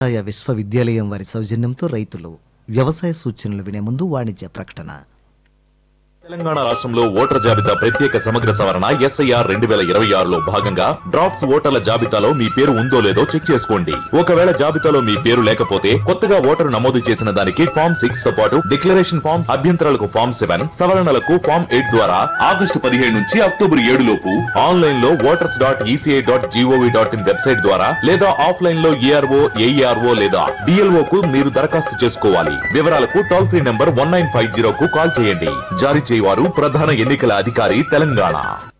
వ్యవసాయ విశ్వవిద్యాలయం వారి సౌజన్యంతో రైతులు వ్యవసాయ సూచనలు వినే ముందు వాణిజ్య ప్రకటన తెలంగాణ రాష్ట్రంలో ఓటర్ జాబితా ప్రత్యేక సమగ్ర సవరణ ఎస్ఐఆర్ రెండు వేల ఇరవై ఆరులో భాగంగా డ్రాఫ్ట్స్ ఓటర్ల జాబితాలో మీ పేరు ఉందో లేదో చెక్ చేసుకోండి ఒకవేళ జాబితాలో మీ పేరు లేకపోతే కొత్తగా ఓటరు నమోదు చేసిన దానికి ఫామ్ సిక్స్ తో పాటు డిక్లరేషన్ ఫామ్ అభ్యంతరాలకు ఫామ్ సెవెన్ సవరణలకు ఫామ్ ఎయిట్ ద్వారా ఆగస్టు పదిహేడు నుంచి అక్టోబర్ ఏడు లోపు ఆన్లైన్ లో voters dot ECI dot GOV dot in website ద్వారా లేదా ఆఫ్లైన్ లో ఏఆర్ఓ ఏఈఆర్ఓ లేదా డిఎల్ఓ కు మీరు దరఖాస్తు చేసుకోవాలి వివరాలకు toll free number one nine five zero కు కాల్ చేయండి జారీ చేయవారు ప్రధాన ఎన్నికల అధికారి తెలంగాణ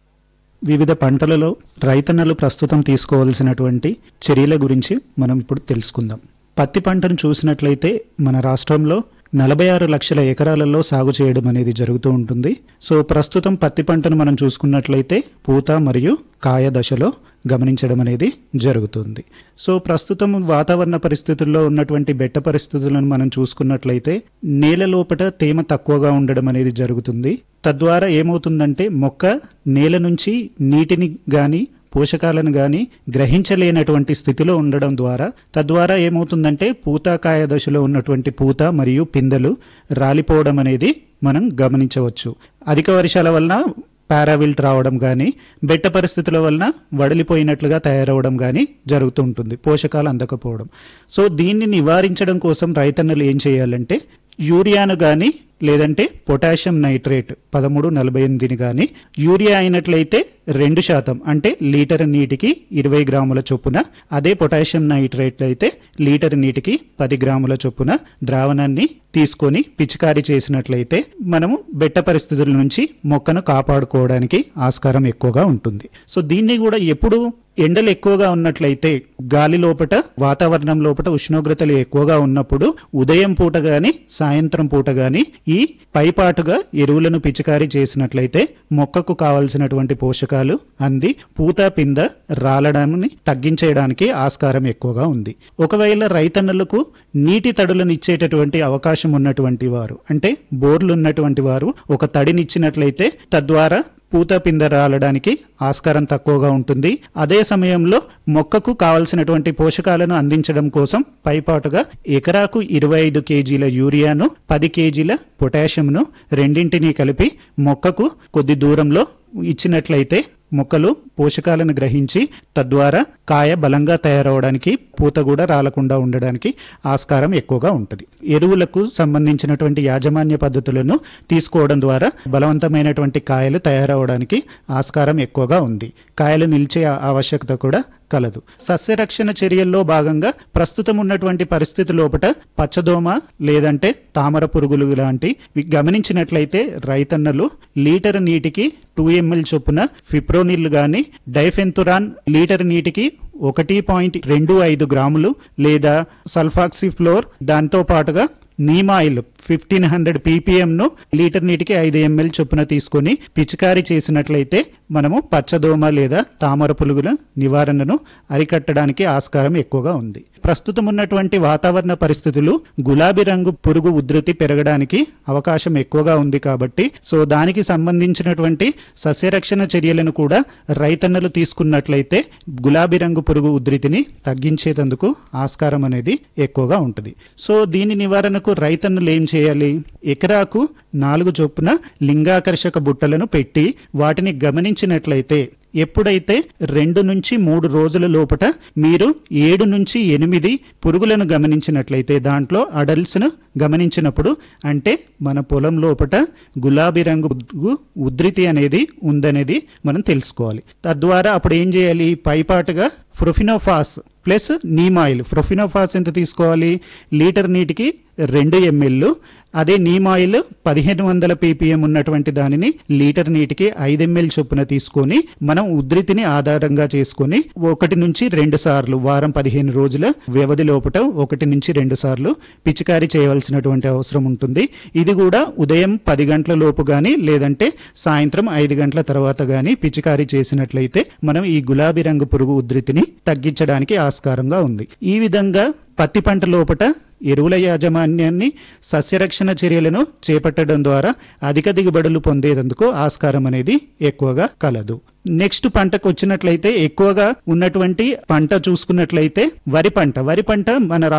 వివిధ పంటలలో రైతన్నలు ప్రస్తుతం తీసుకోవాల్సినటువంటి చర్యల గురించి మనం ఇప్పుడు తెలుసుకుందాం పత్తి పంటను చూసినట్లయితే మన రాష్ట్రంలో నలభై ఆరు లక్షల ఎకరాలలో సాగు చేయడం అనేది జరుగుతూ ఉంటుంది సో ప్రస్తుతం పత్తి పంటను మనం చూసుకున్నట్లయితే పూత మరియు కాయ దశలో గమనించడం అనేది జరుగుతుంది సో ప్రస్తుతం వాతావరణ పరిస్థితుల్లో ఉన్నటువంటి బెట్ట పరిస్థితులను మనం చూసుకున్నట్లయితే నేల లోపట తేమ తక్కువగా ఉండడం అనేది జరుగుతుంది తద్వారా ఏమవుతుందంటే మొక్క నేల నుంచి నీటిని గాని పోషకాలను గాని గ్రహించలేనటువంటి స్థితిలో ఉండడం ద్వారా తద్వారా ఏమవుతుందంటే పూతాకాయ దశలో ఉన్నటువంటి పూత మరియు పిందెలు రాలిపోవడం అనేది మనం గమనించవచ్చు అధిక వర్షాల వలన పారావిల్ట్ రావడం కానీ బెట్ట పరిస్థితుల వలన వడలిపోయినట్లుగా తయారవడం కానీ జరుగుతూ ఉంటుంది పోషకాలు అందకపోవడం సో దీన్ని నివారించడం కోసం రైతన్నలు ఏం చేయాలంటే యూరియాను కానీ లేదంటే పొటాషియం నైట్రేట్ పదమూడు నలభై ఎనిమిదిని కానీ యూరియా అయినట్లయితే రెండు శాతం అంటే లీటర్ నీటికి ఇరవై గ్రాముల చొప్పున అదే పొటాషియం నైట్రేట్ అయితే లీటర్ నీటికి పది గ్రాముల చొప్పున ద్రావణాన్ని తీసుకొని పిచికారీ చేసినట్లయితే మనము బెట్ట పరిస్థితుల నుంచి మొక్కను కాపాడుకోవడానికి ఆస్కారం ఎక్కువగా ఉంటుంది సో దీన్ని కూడా ఎప్పుడు ఎండలు ఎక్కువగా ఉన్నట్లయితే గాలి లోపట వాతావరణం లోపట ఉష్ణోగ్రతలు ఎక్కువగా ఉన్నప్పుడు ఉదయం పూట గాని సాయంత్రం పూట గాని ఈ పైపాటుగా ఎరువులను పిచికారీ చేసినట్లయితే మొక్కకు కావలసినటువంటి పోషకాలు అంది పూత పింద రాలడాన్ని తగ్గించేయడానికి ఆస్కారం ఎక్కువగా ఉంది ఒకవేళ రైతన్నలకు నీటి తడులను ఇచ్చేటటువంటి అవకాశం ఉన్నటువంటి వారు అంటే బోర్లు ఉన్నటువంటి వారు ఒక తడినిచ్చినట్లయితే తద్వారా పూత పింద రాలడానికి ఆస్కారం తక్కువగా ఉంటుంది అదే సమయంలో మొక్కకు కావలసినటువంటి పోషకాలను అందించడం కోసం పైపాటుగా ఎకరాకు ఇరవై ఐదు కేజీల యూరియాను పది కేజీల పొటాషియంను రెండింటినీ కలిపి మొక్కకు కొద్ది దూరంలో ఇచ్చినట్లయితే మొక్కలు పోషకాలను గ్రహించి తద్వారా కాయ బలంగా తయారవడానికి పూత కూడా రాలకుండా ఉండడానికి ఆస్కారం ఎక్కువగా ఉంటుంది ఎరువులకు సంబంధించినటువంటి యాజమాన్య పద్ధతులను తీసుకోవడం ద్వారా బలవంతమైనటువంటి కాయలు తయారవడానికి ఆస్కారం ఎక్కువగా ఉంది కాయలు నిలిచే ఆ- ఆవశ్యకత కూడా కలదు సస్యరక్షణ చర్యల్లో భాగంగా ప్రస్తుతం ఉన్నటువంటి పరిస్థితి లోపట పచ్చదోమ లేదంటే తామర పురుగులు లాంటి వి- గమనించినట్లయితే రైతన్నలు లీటర్ నీటికి టూ ఎంఎల్ చొప్పున ఫిప్రోనిల్ గాని డైఫెన్తురాన్ లీటర్ నీటికి ఒకటి పాయింట్ రెండు ఐదు గ్రాములు లేదా సల్ఫాక్సిఫ్లోర్ దాంతో పాటుగా నీమాయిల్ ఫిఫ్టీన్ హండ్రెడ్ పీపీఎంను లీటర్ నీటికి ఐదు ఎంఎల్ చొప్పున తీసుకొని పిచికారీ చేసినట్లయితే మనము పచ్చదోమ లేదా తామర పురుగుల నివారణను అరికట్టడానికి ఆస్కారం ఎక్కువగా ఉంది ప్రస్తుతం ఉన్నటువంటి వాతావరణ పరిస్థితులు గులాబీ రంగు పురుగు ఉధృతి పెరగడానికి అవకాశం ఎక్కువగా ఉంది కాబట్టి సో దానికి సంబంధించినటువంటి సస్యరక్షణ చర్యలను కూడా రైతన్నలు తీసుకున్నట్లయితే గులాబీ రంగు పురుగు ఉధృతిని తగ్గించేందుకు ఆస్కారం అనేది ఎక్కువగా ఉంటుంది సో దీని నివారణకు రైతన్నలు ఏం చేయాలి ఎకరాకు నాలుగు చొప్పున లింగాకర్షక బుట్టలను పెట్టి వాటిని గమనించినట్లయితే ఎప్పుడైతే రెండు నుంచి మూడు రోజుల లోపట మీరు ఏడు నుంచి ఎనిమిది పురుగులను గమనించినట్లయితే దాంట్లో అడల్ట్స్ను గమనించినప్పుడు అంటే మన పొలం లోపట గులాబీ రంగు పురుగు ఉధృతి అనేది ఉందనేది మనం తెలుసుకోవాలి తద్వారా అప్పుడు ఏం చేయాలి పైపాటుగా ఫ్రొఫినోఫాస్ ప్లస్ నీమాయిల్ ఫ్రొఫినోఫాస్ ఎంత తీసుకోవాలి లీటర్ నీటికి రెండు ఎంఎల్ అదే నీమాయిల్ పదిహేను వందల పీపీఎం ఉన్నటువంటి దానిని లీటర్ నీటికి ఐదు ఎంఎల్ చొప్పున తీసుకొని మనం ఉధృతిని ఆధారంగా చేసుకొని ఒకటి నుంచి రెండు సార్లు వారం పదిహేను రోజుల వ్యవధి లోపట ఒకటి నుంచి రెండు సార్లు పిచికారీ చేయవలసినటువంటి అవసరం ఉంటుంది ఇది కూడా ఉదయం పది గంటల లోపు కానీ లేదంటే సాయంత్రం ఐదు గంటల తర్వాత కానీ పిచికారీ చేసినట్లయితే మనం ఈ గులాబీ రంగు పురుగు ఉధృతిని తగ్గించడానికి ఆస్కారంగా ఉంది ఈ విధంగా పత్తి పంట లోపట ఎరువుల యాజమాన్యాన్ని సస్యరక్షణ చర్యలను చేపట్టడం ద్వారా అధిక దిగుబడులు పొందేందుకు ఆస్కారం అనేది ఎక్కువగా కలదు నెక్స్ట్ పంటకు వచ్చినట్లయితే ఎక్కువగా ఉన్నటువంటి పంట చూసుకున్నట్లయితే వరి పంట వరి పంట మన